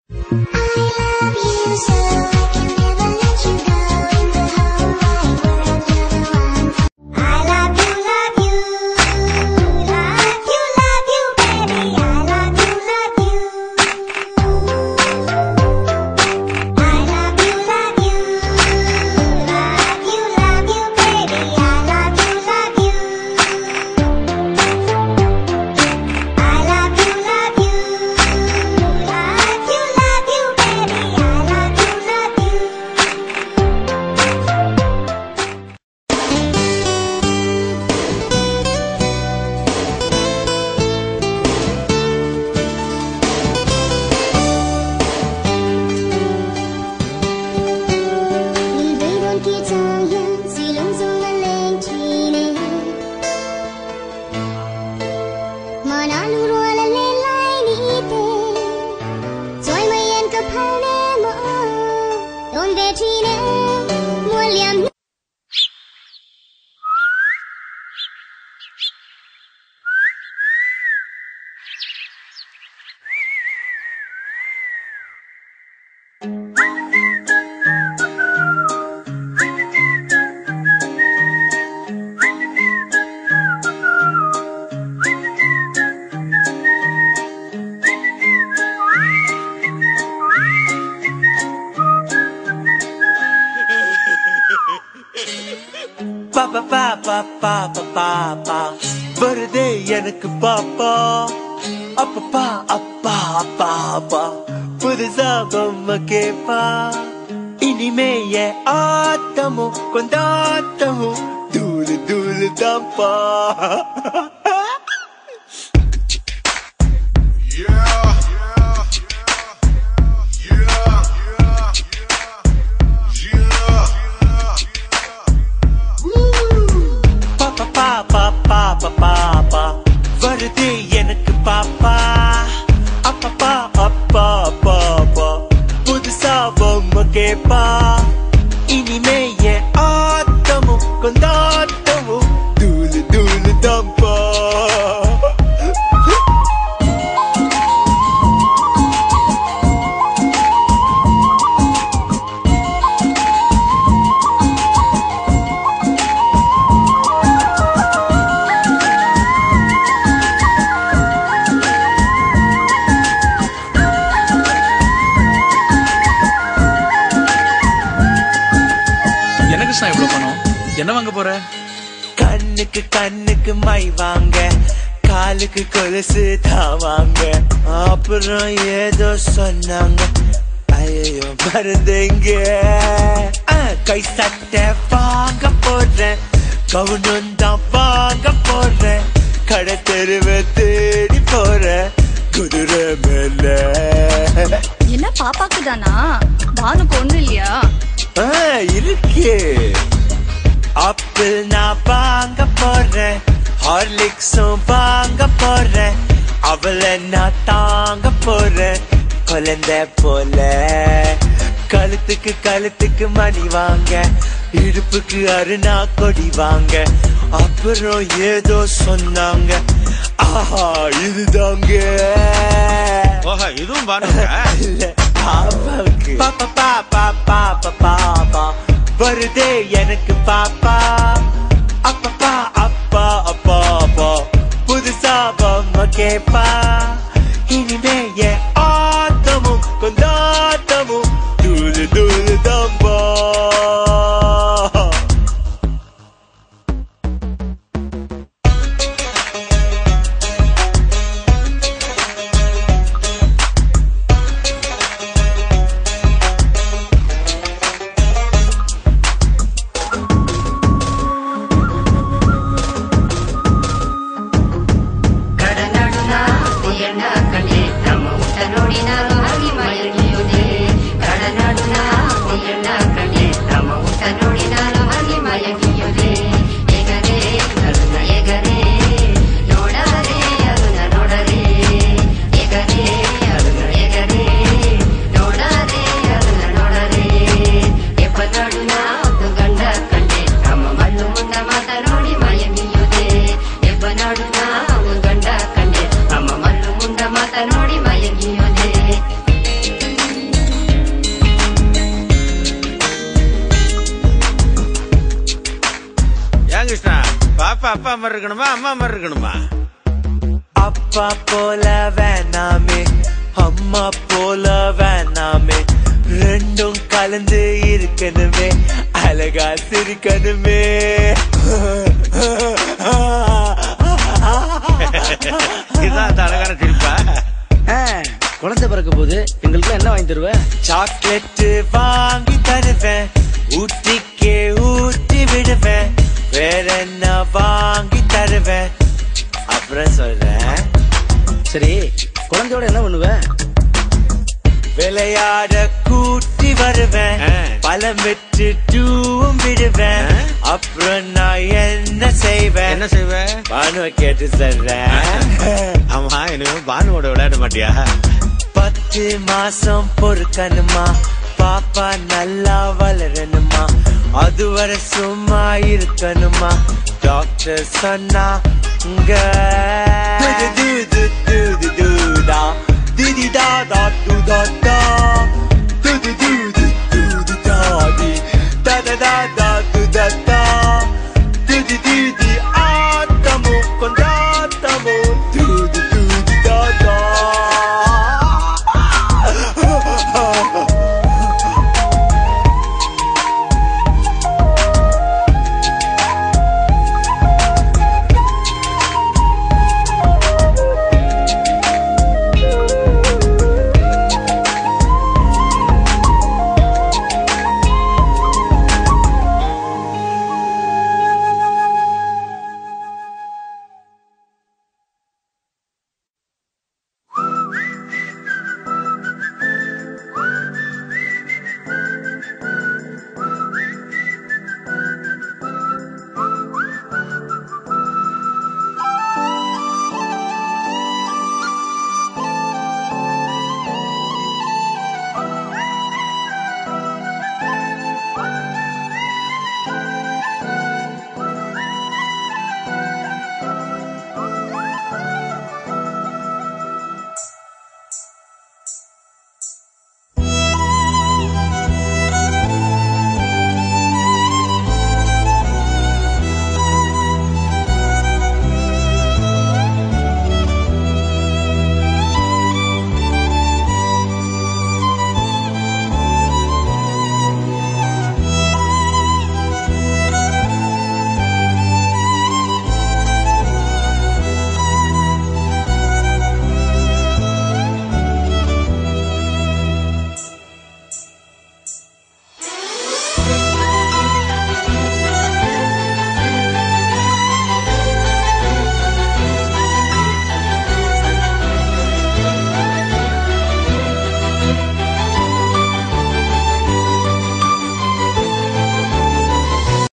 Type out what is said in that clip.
Il vento che taglia si lunga lentine Ma non ruola le lainite Soy mai en kapane mo Don vetine Muliam பாப்பா பாப்பா பாப்பா பாப்பா வருதே எனக்கு பாப்பா அப்பப்பா அப்பா அப்பா அப்பா புதுசா பொம்மை கேப்பா இனிமே என் ஆட்டமும் கொண்டாட்டமும் தூளு தூளு தான்ப்பா பாப்பா பாப்பா பாப்பா பாப்பா வருது எனக்கு பாப்பா அப்பப்பா அப்பா அப்பா அப்பா புதுசா பொம்மை கேப்பா இனிமே என் ஆட்டமும் கொண்டாட்டமும் தூளு தூளு தான்ப்பா என்ன கிருஷ்ணா இவ்வளவு பணம் என்ன வாங்க போற கண்ணுக்கு கண்ணுக்கு மை வாங்க காலுக்கு கொலுசு தான் வாங்க அப்புறம் ஏதோ சொன்னாங்க ஐயோ மருந்துங்க கை சட்டை வாங்க போடுறேன் கவுனும் தான் வாங்க போடுறேன் கடை தெருவை தேடி போறேன் குதிரை மேல என்ன பாப்பாக்கு தானா பானுக்கு ஒண்ணு இல்லையா ஆ, இருக்கு ஆப்பிள் நான் வாங்க போறேன் ஹார்லிக்ஸும் வாங்க போறேன் அவளை நான் தாங்க போறேன் குழந்தை போல கழுத்துக்கு கழுத்துக்கு மணி வாங்க இடுப்புக்கு அருணா கொடி வாங்க அப்புறம் ஏதோ சொன்னாங்க ஆஹா இதுதாங்க ஓஹோ இதுவும் பாருங்க இல்ல, பாப்பாவுக்கு. பாப்பா பாப்பா பாப்பா பாப்பா வருதே எனக்கு பாப்பா அப்பப்பா அப்பா அப்பா அப்பா புதுசா பொம்மை கேப்பா இனிமே என் ஆட்டமும் கொண்டாட்டமும் தூளு தூளு தம்பா கடநடுனா உயர்ந்த கண்ணேற்றம் பாப்பா அப்பா மாதிரி இருக்கணுமா அம்மா மாதிரி இருக்கணுமா அப்பா போல வேணாமே அம்மா போல வேணாமே ரெண்டும் கலந்து இருக்கணுமே அழகா சிரிக்கணுமே இதுதான் அந்த அழகான சிரிப்பா ஆ, குழந்தை பிறக்க போது எங்களுக்கு என்ன வாங்கி தருவ சாக்லேட் வாங்கி தருவேன் ஊட்டிக்கே ஊட்டி விடுவேன் வேற என்ன வாங்கி தருவேன் அப்புறம் சொல்றேன் சரி குழந்தையோட என்ன பண்ணுவ விளையாட கூட்டி வருவேன் ஆ. பழம் விட்டு டூவும் விடுவேன் ஆ. அப்புறம் நான் என்ன செய்வேன் என்ன செய்வ பானுவை கேட்டு சொல்றேன் ஆமா இனிமே பானுவோட விளையாட மாட்டியா பத்து மாசம் பொறுக்கணுமா பாப்பா நல்லா வளரணுமா அதுவரை சும்மா இருக்கணுமா டாக்டர் சொன்னாங்க து து து து து து தா. தி தி தா தா து தா